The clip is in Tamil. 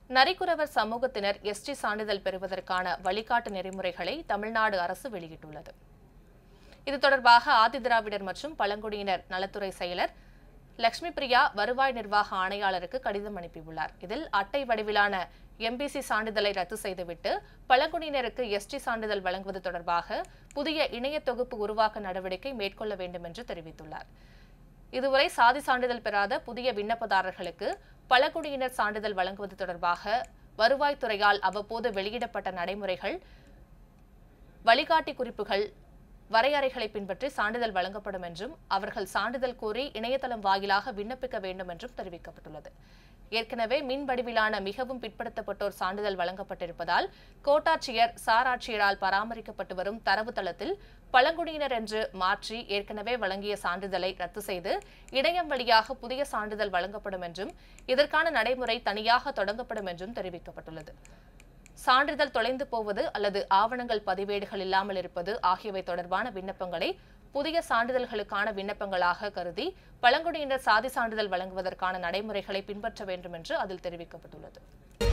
நரிக்குறவர் சமூகத்தினர் எஸ்டி சான்றிதழ் பெறுவதற்கான வழிகாட்டு நெறிமுறைகளை தமிழ்நாடு அரசு வெளியிட்டுள்ளது இது தொடர்பாக ஆதிதிராவிடர் மற்றும் பழங்குடியினர் நலத்துறை செயலர் லட்சுமி பிரியா வருவாய் நிர்வாக ஆணையாளருக்கு கடிதம் அனுப்பியுள்ளார் இதில் அட்டை வடிவிலான எம்பிசி சான்றிதழை ரத்து செய்துவிட்டு பழங்குடியினருக்கு எஸ்டி சான்றிதழ் வழங்குவது தொடர்பாக புதிய இணைய தொகுப்பு உருவாக்க நடவடிக்கை மேற்கொள்ள வேண்டும் என்று தெரிவித்துள்ளார் இதுவரை சாதி சான்றிதழ் பெறாத புதிய விண்ணப்பதாரர்களுக்கு பழங்குடியினர் சான்றிதழ் வழங்குவது தொடர்பாக வருவாய்த்துறையால் அவ்வப்போது வெளியிடப்பட்ட நடைமுறைகள் வழிகாட்டி குறிப்புகள் வரையறைகளை பின்பற்றி சான்றிதழ் வழங்கப்படும் என்றும் அவர்கள் சான்றிதழ் கோரி இணையதளம் வாயிலாக விண்ணப்பிக்க வேண்டும் என்றும் தெரிவிக்கப்பட்டுள்ளது ஏற்கனவே மின் வடிவிலான மிகவும் பிற்படுத்தப்பட்டோர் சான்றிதழ் வழங்கப்பட்டிருப்பதால் கோட்டாட்சியர் சாராட்சியரால் பராமரிக்கப்பட்டு வரும் தரவுத்தளத்தில் பழங்குடியினர் என்று மாற்றி ஏற்கனவே வழங்கிய சான்றிதழை ரத்து செய்து இணையம் வழியாக புதிய சான்றிதழ் வழங்கப்படும் என்றும் இதற்கான நடைமுறை தனியாக தொடங்கப்படும் என்றும் தெரிவிக்கப்பட்டுள்ளது சான்றிதழ் தொலைந்து போவது அல்லது ஆவணங்கள் பதிவேடுகள் இல்லாமல் இருப்பது ஆகியவை தொடர்பான விண்ணப்பங்களை புதிய சான்றிதழ்களுக்கான விண்ணப்பங்களாக கருதி பழங்குடியினர் சாதி சான்றிதழ் வழங்குவதற்கான நடைமுறைகளை பின்பற்ற வேண்டும் என்று அதில் தெரிவிக்கப்பட்டுள்ளது